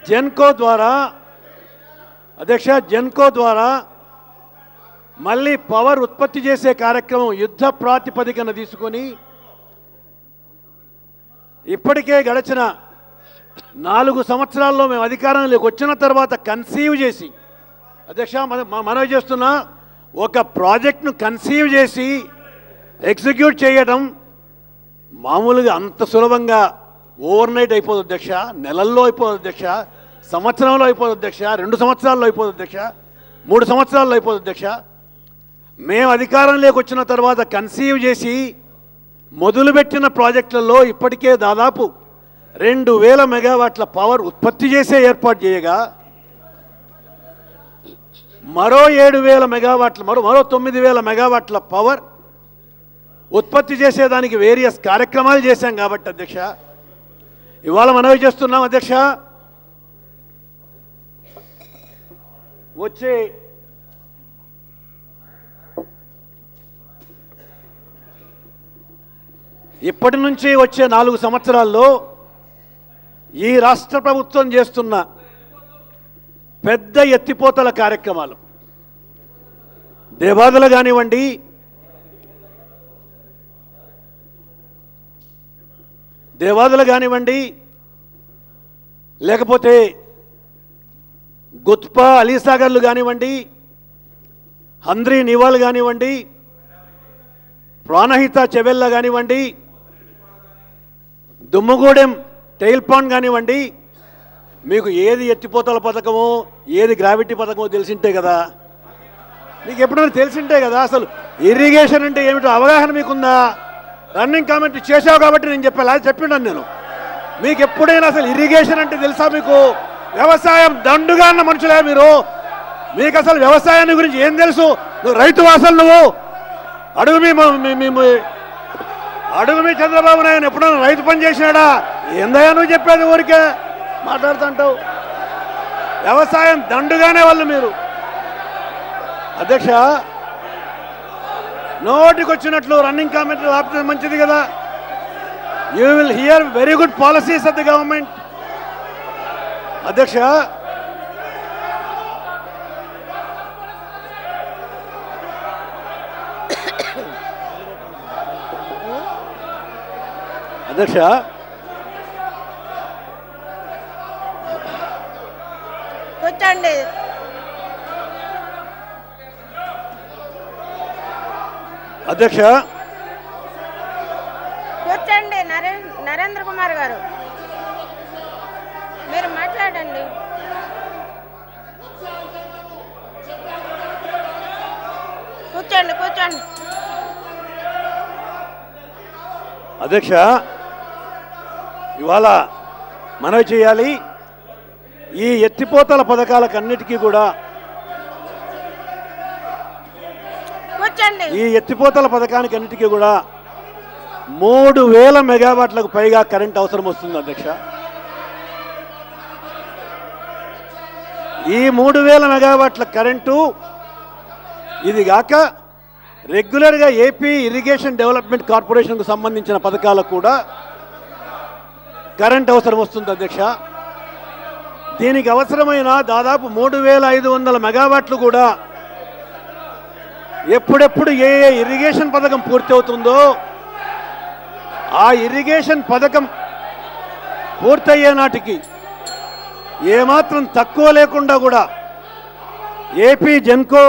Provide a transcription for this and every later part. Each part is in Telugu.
జెన్కో ద్వారా అధ్యక్ష జెన్కో ద్వారా మళ్ళీ పవర్ ఉత్పత్తి చేసే కార్యక్రమం యుద్ధ ప్రాతిపదికన తీసుకొని ఇప్పటికే గడిచిన నాలుగు సంవత్సరాల్లో మేము అధికారంలోకి వచ్చిన తర్వాత కన్సీవ్ చేసి అధ్యక్ష మన- మ- మనవి చేస్తున్నా ఒక ప్రాజెక్ట్ను కన్సీవ్ చేసి ఎగ్జిక్యూట్ చేయడం మామూలుగా అంత సులభంగా ఓవర్ నైట్ అయిపోదు అధ్యక్ష నెలల్లో అయిపోదు అధ్యక్ష సంవత్సరంలో అయిపోదు అధ్యక్ష రెండు సంవత్సరాల్లో అయిపోదు అధ్యక్ష మూడు సంవత్సరాల్లో అయిపోదు అధ్యక్ష మేము అధికారంలోకి వచ్చిన తర్వాత కన్సీవ్ చేసి మొదలుపెట్టిన ప్రాజెక్టులలో ఇప్పటికే దాదాపు రెండు వేల మెగావాట్ల పవర్ ఉత్పత్తి చేసే ఏర్పాటు చేయగా మరో ఏడు వేల మెగావాట్ల మరో మరో తొమ్మిది వేల మెగావాట్ల పవర్ ఉత్పత్తి చేసేదానికి వేరియస్ కార్యక్రమాలు చేశాం కాబట్టి అధ్యక్ష ఇవాళ మనవి చేస్తున్నాం అధ్యక్ష వచ్చే ఇప్పటి నుంచి వచ్చే నాలుగు సంవత్సరాల్లో ఈ రాష్ట్ర ప్రభుత్వం చేస్తున్న పెద్ద ఎత్తిపోతల కార్యక్రమాలు దేవాదులు కానివ్వండి దేవాదులు కానివ్వండి లేకపోతే గుత్పా అలీసాగర్లు కానివ్వండి హంద్రీ నివాల్ కానివ్వండి ప్రాణహిత చెవెల్ల కానివ్వండి దుమ్మగూడెం టైల్ పాండ్ కానివ్వండి మీకు ఏది ఎత్తిపోతల పథకమో ఏది గ్రావిటీ పథకమో తెలిసింటే కదా మీకు ఎప్పుడైనా తెలిసింటే కదా అసలు ఇరిగేషన్ అంటే ఏమిటో అవగాహన మీకుందా రన్నింగ్ కామెంట్ చేసావు కాబట్టి నేను చెప్పాను అది చెప్పిండాను నేను మీకు ఎప్పుడైనా అసలు ఇరిగేషన్ అంటే తెలుసా మీకు వ్యవసాయం దండుగా అన్న మనుషులే మీరు మీకు అసలు వ్యవసాయాన్ని గురించి ఏం తెలుసు నువ్వు రైతు అసలు నువ్వు అడుగు మీ మీ- మీ మీ- అడుగు మీ చంద్రబాబు నాయుడు ఎప్పుడైనా రైతు పని చేసినాడా ఏందయ్యా నువ్వు చెప్పేది ఊరికే మాట్లాడుతుంటావు వ్యవసాయం దండుగానే వాళ్ళు మీరు అధ్యక్ష నోటికి వచ్చినట్లు రన్నింగ్ కామెంట్ ఆపితే మంచిది కదా you will hear very good policies of the government అధ్యక్ష అధ్యక్ష కూర్చోండి అధ్యక్ష కూర్చోండి నరే నరేంద్ర కుమార్ గారు మీరు మాట్లాడండి కూర్చోండి కూర్చోండి అధ్యక్ష ఇవాళ మనవి చేయాలి ఈ ఎత్తిపోతల పథకాలకన్నిటికీ కూడా కూర్చోండి ఈ ఎత్తిపోతల పథకానికి అన్నిటికీ కూడా మూడు వేల మెగావాట్లకు పైగా కరెంట్ అవసరం వస్తుంది అధ్యక్ష ఈ మూడు వేల మెగావాట్ల కరెంటు ఇది గాక రెగ్యులర్గా ఏపీ ఇరిగేషన్ డెవలప్మెంట్ కార్పొరేషన్కు సంబంధించిన పథకాలకు కూడా కరెంట్ అవసరం వస్తుంది అధ్యక్ష దీనికి అవసరమైన దాదాపు మూడు వేల ఐదు వందల మెగావాట్లు కూడా ఎప్పుడెప్పుడు ఏ ఏ ఇరిగేషన్ పథకం పూర్తి అవుతుందో ఆ ఇరిగేషన్ పథకం పూర్తయ్యే నాటికి ఏమాత్రం తక్కువ లేకుండా కూడా ఏపీ జెన్కో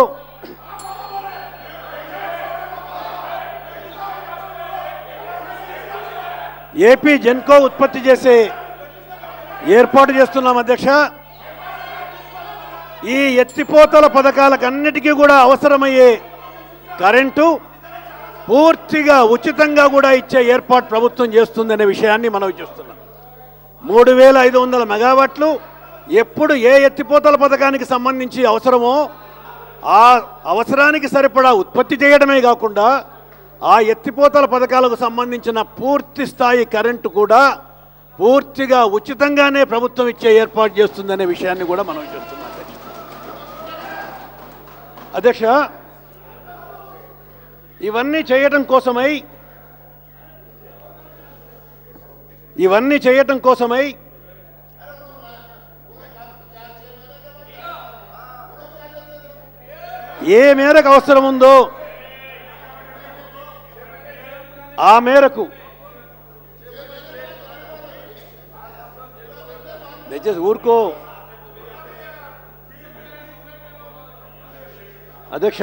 ఏపీ జెన్కో ఉత్పత్తి చేసే ఏర్పాటు చేస్తున్నాం అధ్యక్ష ఈ ఎత్తిపోతల పథకాలకన్నిటికీ కూడా అవసరమయ్యే కరెంటు పూర్తిగా ఉచితంగా కూడా ఇచ్చే ఏర్పాటు ప్రభుత్వం చేస్తుందనే విషయాన్ని మనం చూస్తున్నాం మూడు వేల ఐదు వందల మెగావాట్లు ఎప్పుడు ఏ ఎత్తిపోతల పథకానికి సంబంధించి అవసరమో ఆ అవసరానికి సరిపడా ఉత్పత్తి చేయడమే కాకుండా ఆ ఎత్తిపోతల పథకాలకు సంబంధించిన పూర్తి స్థాయి కరెంటు కూడా పూర్తిగా ఉచితంగానే ప్రభుత్వం ఇచ్చే ఏర్పాటు చేస్తుందనే విషయాన్ని కూడా మనం చూస్తున్నాం అధ్యక్ష అధ్యక్ష ఇవన్నీ చేయటం కోసమై ఇవన్నీ చేయటం కోసమై ఏ మేరకు అవసరం ఉందో ఆ మేరకు దయచేసి ఊరుకో అధ్యక్ష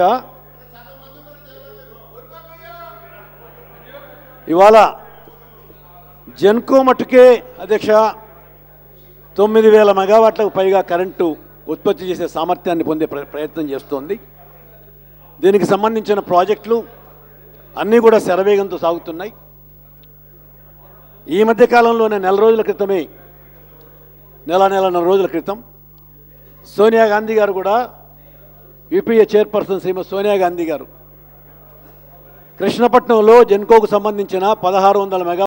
ఇవాళ జెన్కో మట్టుకే అధ్యక్ష తొమ్మిది వేల మెగావాట్లకు పైగా కరెంటు ఉత్పత్తి చేసే సామర్థ్యాన్ని పొందే ప్ర- ప్రయత్నం చేస్తోంది దీనికి సంబంధించిన ప్రాజెక్టులు అన్నీ కూడా శరవేగంతో సాగుతున్నాయి ఈ మధ్య కాలంలోనే నెల రోజుల క్రితమే నెల నెలన్నర రోజుల క్రితం సోనియా గాంధీ గారు కూడా యూపీఏ చైర్పర్సన్ శ్రీమతి సోనియా గాంధీ గారు కృష్ణపట్నంలో జెన్కోకు సంబంధించిన పదహారు వందల మెగా